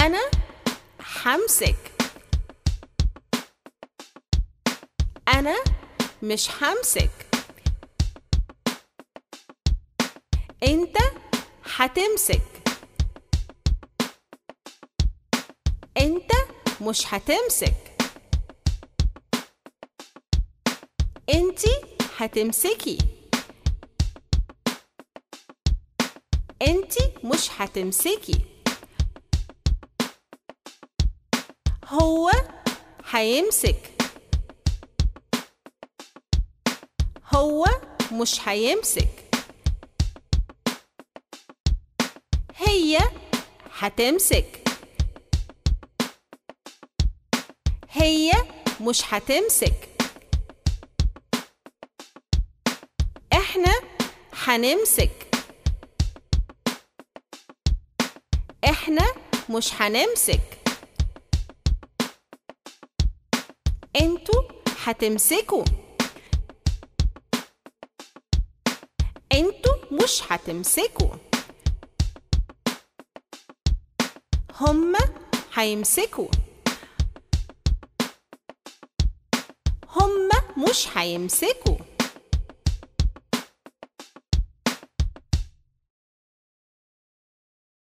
أنا همسك أنا مش همسك أنت هتمسك أنت مش هتمسك أنتي هتمسكي أنتي مش هتمسكي هو هيمسك هو مش هيمسك هي هتمسك هي مش هتمسك احنا هنمسك احنا مش هنمسك انتوا هتمسكوا انتوا مش هتمسكوا هما هيمسكوا هما مش هيمسكوا